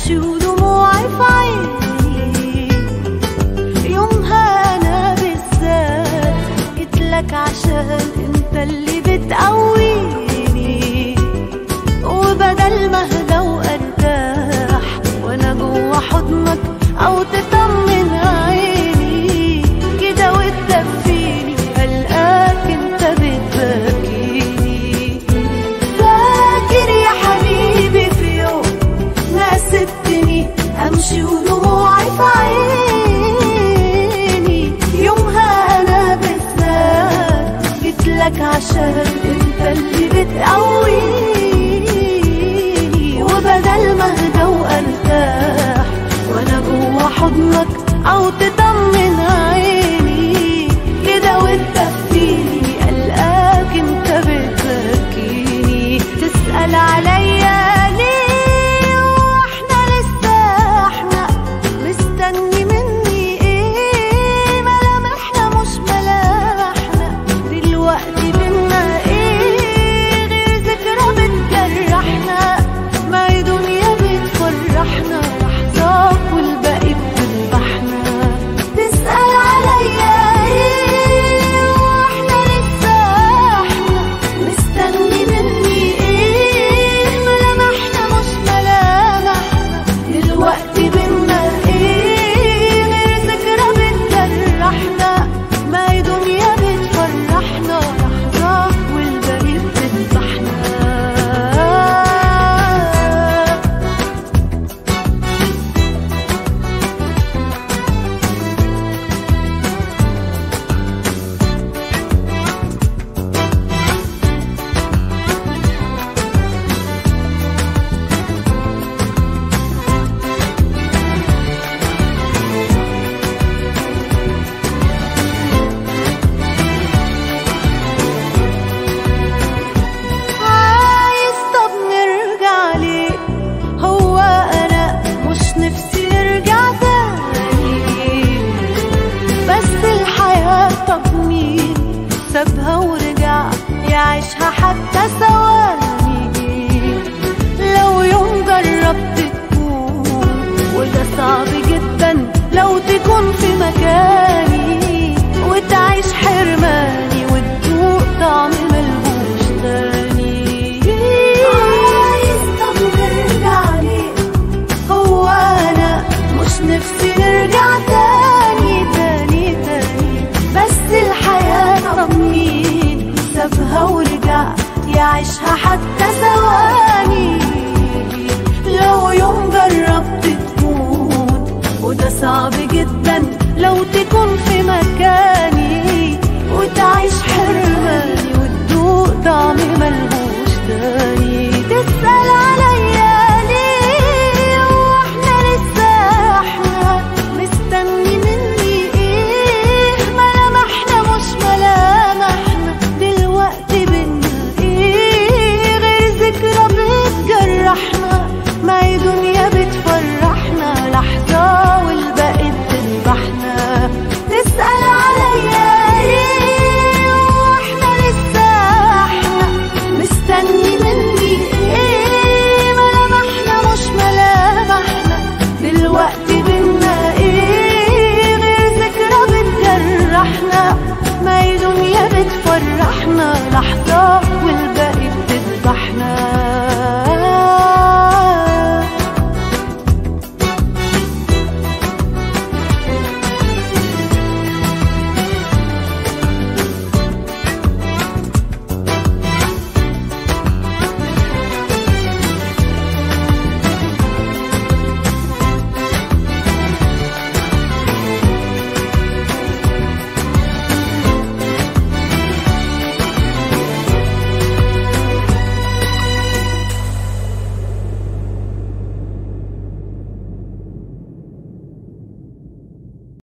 امشي ودموعي في عيني يومها انا بالذات جيتلك عشان انت اللي بتقويني وبدل ما اهدى وارتاح وانا جوا حضنك او تطمن عيني كده وتدفيني هلقاك انت بتبكيني فاكر يا حبيبي في يوم ما سبتني امشي ودموعي في عيني يومها انا بالذات جيتلك عشان انت اللي بتقويني وبدل ما اهدى وارتاح وانا جوا حضنك او تطمن عيني كده وتدفيني قلقاك انت بتبكيني تسأل عليا ليه واحنا لسه احنا مستني مني ايه ملامحنا مش ملامحنا دلوقتي بينا ايه غير ذكرى بتجرحنا ما هي دنيا بتفرحنا لحظات والباقي بتذبحنا تسأل عليا ايه واحنا لسه احنا مستني مني ايه ملامحنا مش ملامحنا دلوقتي بينا ايه غير ذكرى بتجرحنا ما هي دنيا بتفرحنا لحظات والباقي بتذبحنا عايز طب نرجع ليه هو انا مش نفسي نرجع تاني بس الحياة طب مين سابها ورجع يعيشها حتى ثواني لو يوم جربت تكون وده صعب جدا لو تكون في مكاني وتعيش حرماني وتدوق طعم ملهوش تاني عايز طب نرجع ليه هو انا مش نفسي نرجع تاني تاني تاني بس الحياة طب مين سابها ورجع يعيشها حتى ثواني لو يوم جربت تكون وده صعب جدا لو تكون في مكاني وتعيش حرماني وتدوق طعم ملهوش تاني تسأل عليا ليه واحنا لسه احنا مستني مني ايه ملامحنا مش ملامحنا دلوقتي بينا ايه غير ذكرى بتجرحنا ما هي دنيا بتفرحنا لحظة والباقي بتذبحنا تسأل عليا ليه واحنا لسه احنا مستني مني ايه ملامحنا مش ملامحنا دلوقتي بينا ايه غير ذكرى بتجرحنا ما هي دنيا بتفرحنا لحظة